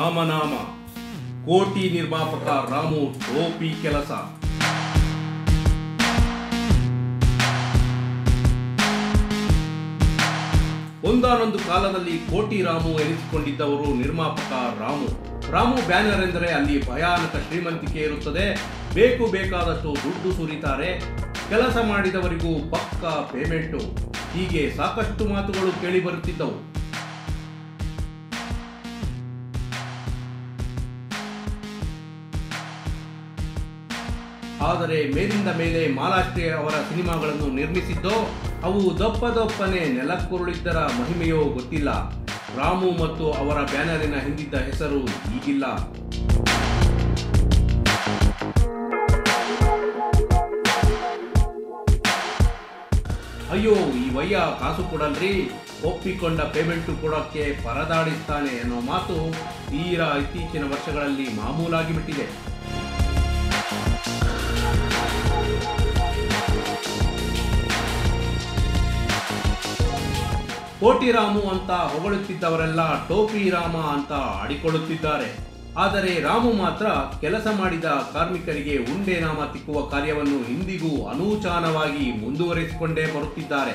ರಾಮನಾಮ ಕೋಟಿ ನಿರ್ಮಾಪಕ ರಾಮು ಟೋಪಿ ಕೆಲಸ ಒಂದಾನೊಂದು ಕಾಲದಲ್ಲಿ ಕೋಟಿ ರಾಮು ಎನಿಸಿಕೊಂಡಿದ್ದವರು ನಿರ್ಮಾಪಕ ರಾಮು ರಾಮು ಬ್ಯಾನರ್ ಎಂದರೆ ಅಲ್ಲಿ ಭಯಾನಕ ಶ್ರೀಮಂತಿಕೆ ಇರುತ್ತದೆ ಬೇಕು ಬೇಕಾದಷ್ಟು ದುಡ್ಡು ಸುರಿತಾರೆ ಕೆಲಸ ಮಾಡಿದವರಿಗೂ ಪಕ್ಕ ಪೇಮೆಂಟು ಹೀಗೆ ಸಾಕಷ್ಟು ಮಾತುಗಳು ಕೇಳಿ ಬರುತ್ತಿದ್ದವು ಆದರೆ ಮೇಲಿಂದ ಮೇಲೆ ಮಾಲಾಶ್ರೀ ಅವರ ಸಿನಿಮಾಗಳನ್ನು ನಿರ್ಮಿಸಿದ್ದೋ ಅವು ದಪ್ಪ ದಪ್ಪನೆ ನೆಲಕ್ಕುರುಳಿದ್ದರ ಮಹಿಮೆಯೋ ಗೊತ್ತಿಲ್ಲ ರಾಮು ಮತ್ತು ಅವರ ಬ್ಯಾನರಿನ ಹಿಂದಿದ್ದ ಹೆಸರು ಈಗಿಲ್ಲ ಅಯ್ಯೋ ಈ ವಯ್ಯ ಕಾಸು ಕೊಡಲ್ರಿ ಒಪ್ಪಿಕೊಂಡ ಪೇಮೆಂಟು ಕೊಡೋಕ್ಕೆ ಪರದಾಡಿಸ್ತಾನೆ ಅನ್ನೋ ಮಾತು ತೀರಾ ಇತ್ತೀಚಿನ ವರ್ಷಗಳಲ್ಲಿ ಮಾಮೂಲಾಗಿ ಬಿಟ್ಟಿದೆ ಕೋಟಿ ರಾಮು ಅಂತ ಹೊಗಳುತ್ತಿದ್ದವರೆಲ್ಲ ಟೋಪಿ ರಾಮ ಅಂತ ಆಡಿಕೊಳ್ಳುತ್ತಿದ್ದಾರೆ ಆದರೆ ರಾಮು ಮಾತ್ರ ಕೆಲಸ ಮಾಡಿದ ಕಾರ್ಮಿಕರಿಗೆ ಉಂಡೆ ನಾಮ ತಿಕ್ಕುವ ಕಾರ್ಯವನ್ನು ಇಂದಿಗೂ ಅನೂಚಾನವಾಗಿ ಮುಂದುವರಿಸಿಕೊಂಡೇ ಬರುತ್ತಿದ್ದಾರೆ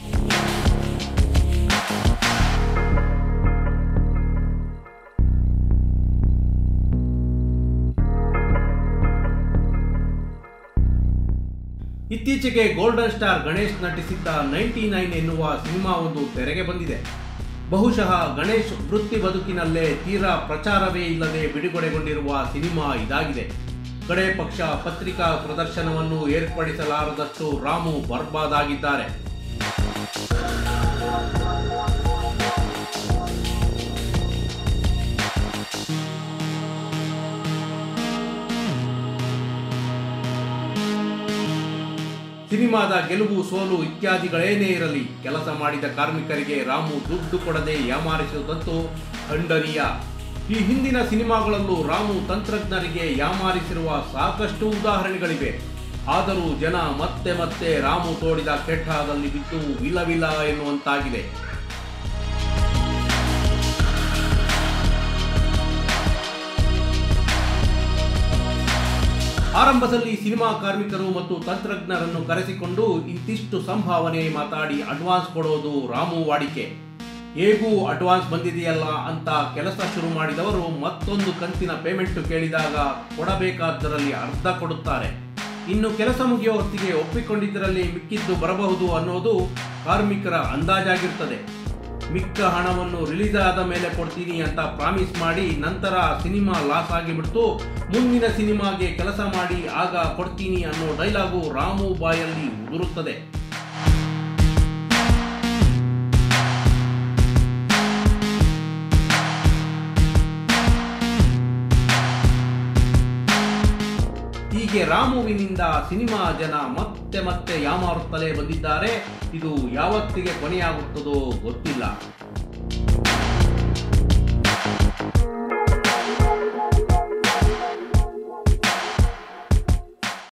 ಇತ್ತೀಚೆಗೆ ಗೋಲ್ಡನ್ ಸ್ಟಾರ್ ಗಣೇಶ್ ನಟಿಸಿದ್ದ ನೈಂಟಿ ನೈನ್ ಎನ್ನುವ ಸಿನಿಮಾ ಒಂದು ತೆರೆಗೆ ಬಂದಿದೆ ಬಹುಶಃ ಗಣೇಶ್ ವೃತ್ತಿ ಬದುಕಿನಲ್ಲೇ ತೀರಾ ಪ್ರಚಾರವೇ ಇಲ್ಲದೆ ಬಿಡುಗಡೆಗೊಂಡಿರುವ ಸಿನಿಮಾ ಇದಾಗಿದೆ ಕಡೆ ಪಕ್ಷ ಪತ್ರಿಕಾ ಪ್ರದರ್ಶನವನ್ನು ಏರ್ಪಡಿಸಲಾರದಷ್ಟು ರಾಮು ಬರ್ಬಾದಾಗಿದ್ದಾರೆ ಸಿನಿಮಾದ ಗೆಲುವು ಸೋಲು ಇತ್ಯಾದಿಗಳೇನೇ ಇರಲಿ ಕೆಲಸ ಮಾಡಿದ ಕಾರ್ಮಿಕರಿಗೆ ರಾಮು ದುಡ್ಡು ಕೊಡದೆ ಯಾಮಾರಿಸುವುದಂತೂ ಖಂಡನೀಯ ಈ ಹಿಂದಿನ ಸಿನಿಮಾಗಳಲ್ಲೂ ರಾಮು ತಂತ್ರಜ್ಞರಿಗೆ ಯಾಮಾರಿಸಿರುವ ಸಾಕಷ್ಟು ಉದಾಹರಣೆಗಳಿವೆ ಆದರೂ ಜನ ಮತ್ತೆ ಮತ್ತೆ ರಾಮು ತೋಡಿದ ಕೆಟ್ಟದಲ್ಲಿ ಬಿದ್ದು ವಿಲವಿಲ ಎನ್ನುವಂತಾಗಿದೆ ಆರಂಭದಲ್ಲಿ ಸಿನಿಮಾ ಕಾರ್ಮಿಕರು ಮತ್ತು ತಂತ್ರಜ್ಞರನ್ನು ಕರೆಸಿಕೊಂಡು ಇಂತಿಷ್ಟು ಸಂಭಾವನೆ ಮಾತಾಡಿ ಅಡ್ವಾನ್ಸ್ ಕೊಡೋದು ರಾಮು ವಾಡಿಕೆ ಹೇಗೂ ಅಡ್ವಾನ್ಸ್ ಬಂದಿದೆಯಲ್ಲ ಅಂತ ಕೆಲಸ ಶುರು ಮಾಡಿದವರು ಮತ್ತೊಂದು ಕಂತಿನ ಪೇಮೆಂಟ್ ಕೇಳಿದಾಗ ಕೊಡಬೇಕಾದ್ದರಲ್ಲಿ ಅರ್ಧ ಕೊಡುತ್ತಾರೆ ಇನ್ನು ಕೆಲಸ ಮುಗಿಯೋ ಹೊತ್ತಿಗೆ ಒಪ್ಪಿಕೊಂಡಿದ್ದರಲ್ಲಿ ಮಿಕ್ಕಿದ್ದು ಬರಬಹುದು ಅನ್ನೋದು ಕಾರ್ಮಿಕರ ಅಂದಾಜಾಗಿರ್ತದೆ ಮಿಕ್ಕ ಹಣವನ್ನು ರಿಲೀಸ್ ಆದ ಮೇಲೆ ಕೊಡ್ತೀನಿ ಅಂತ ಪ್ರಾಮಿಸ್ ಮಾಡಿ ನಂತರ ಸಿನಿಮಾ ಲಾಸ್ ಆಗಿಬಿಡ್ತು ಮುಂದಿನ ಸಿನಿಮಾಗೆ ಕೆಲಸ ಮಾಡಿ ಆಗ ಕೊಡ್ತೀನಿ ಅನ್ನೋ ಡೈಲಾಗು ರಾಮು ಬಾಯಲ್ಲಿ ಉದುರುತ್ತದೆ ಹೀಗೆ ರಾಮುವಿನಿಂದ ಸಿನಿಮಾ ಜನ ಮತ್ತೆ ಮತ್ತೆ ಯಾಮಾರುತ್ತಲೇ ಬಂದಿದ್ದಾರೆ ಇದು ಯಾವತ್ತಿಗೆ ಕೊನೆಯಾಗುತ್ತದೋ ಗೊತ್ತಿಲ್ಲ